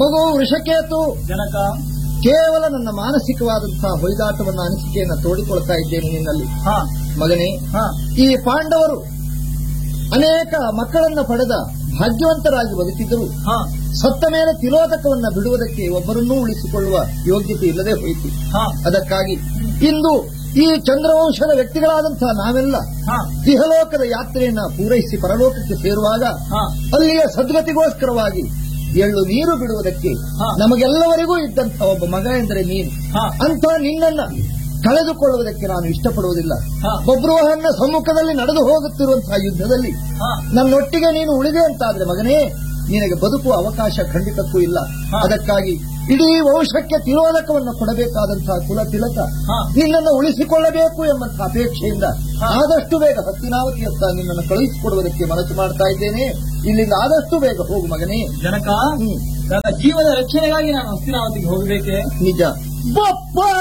ಮಗು ವೃಷಕೇತು ಜನಕ ಕೇವಲ ನನ್ನ ಮಾನಸಿಕವಾದಂತಹ ಹೊಯ್ದಾಟವನ್ನ ಅನಿಸಿಕೆಯನ್ನ ತೋಡಿಕೊಳ್ತಾ ಇದ್ದೇನೆ ನಿನ್ನಲ್ಲಿ ಹಾ ಮಗನೇ ಹಾ ಈ ಪಾಂಡವರು ಅನೇಕ ಮಕ್ಕಳನ್ನ ಪಡೆದ ಭಾಗ್ಯವಂತರಾಗಿ ಬದುಕಿದ್ದರು ಹಾ ಸತ್ತ ಮೇಲೆ ತಿಲೋದಕವನ್ನ ಬಿಡುವುದಕ್ಕೆ ಒಬ್ಬರನ್ನೂ ಉಳಿಸಿಕೊಳ್ಳುವ ಯೋಗ್ಯತೆ ಇಲ್ಲದೆ ಹೋಯಿತು ಹಾ ಅದಕ್ಕಾಗಿ ಇಂದು ಈ ಚಂದ್ರವಂಶದ ವ್ಯಕ್ತಿಗಳಾದಂತಹ ನಾವೆಲ್ಲ ಹಾ ಇಹಲೋಕದ ಯಾತ್ರೆಯನ್ನ ಪೂರೈಸಿ ಪರಲೋಕಕ್ಕೆ ಸೇರುವಾಗ ಹಾ ಅಲ್ಲಿಯ ಸದ್ಗತಿಗೋಸ್ಕರವಾಗಿ ಎಳ್ಳು ನೀರು ಬಿಡುವುದಕ್ಕೆ ಹಾ. ನಮಗೆಲ್ಲವರಿಗೂ ಇದ್ದಂತಹ ಒಬ್ಬ ಮಗ ಎಂದರೆ ನೀನು ಹಾ ಅಂತ ನಿನ್ನನ್ನ ಕಳೆದುಕೊಳ್ಳುವುದಕ್ಕೆ ನಾನು ಇಷ್ಟಪಡುವುದಿಲ್ಲ ಹಾ. ಬಬ್ರುವಹನ್ನ ಸಮ್ಮುಖದಲ್ಲಿ ನಡೆದು ಹೋಗುತ್ತಿರುವಂತಹ ಯುದ್ಧದಲ್ಲಿ ಹಾ ನನ್ನೊಟ್ಟಿಗೆ ನೀನು ಉಳಿದೆ ಅಂತಾದ್ರೆ ಮಗನೇ ನಿನಗೆ ಬದುಕುವ ಅವಕಾಶ ಖಂಡಿತಕ್ಕೂ ಇಲ್ಲ ಹಾ. ಅದಕ್ಕಾಗಿ ಇಡೀ ವಂಶಕ್ಕೆ ತಿರೋದಕವನ್ನು ಕೊಡಬೇಕಾದಂತಹ ಕುಲ ತಿಲಕ ಹಾ. ನಿನ್ನನ್ನು ಉಳಿಸಿಕೊಳ್ಳಬೇಕು ಎಂಬಂತಹ ಅಪೇಕ್ಷೆಯಿಂದ ಹಾ. ಆದಷ್ಟು ಬೇಗ ಹತ್ತಿನಾವತಿಯತ್ತ ನಿನ್ನನ್ನು ಕಳುಹಿಸಿಕೊಡುವುದಕ್ಕೆ ಮನಸ್ಸು ಮಾಡ್ತಾ ಇದ್ದೇನೆ ಇಲ್ಲಿಂದ ಆದಷ್ಟು ಬೇಗ ಹೋಗು ಮಗನೇ ಜನಕ ಹ್ಮ್. ನನ್ನ ಜೀವದ ರಕ್ಷಣೆಗಾಗಿ ನಾನು ಹಸ್ತಿನಾವತಿಗೆ ಹೋಗಬೇಕೆ ನಿಜ ಬಪ್ಪ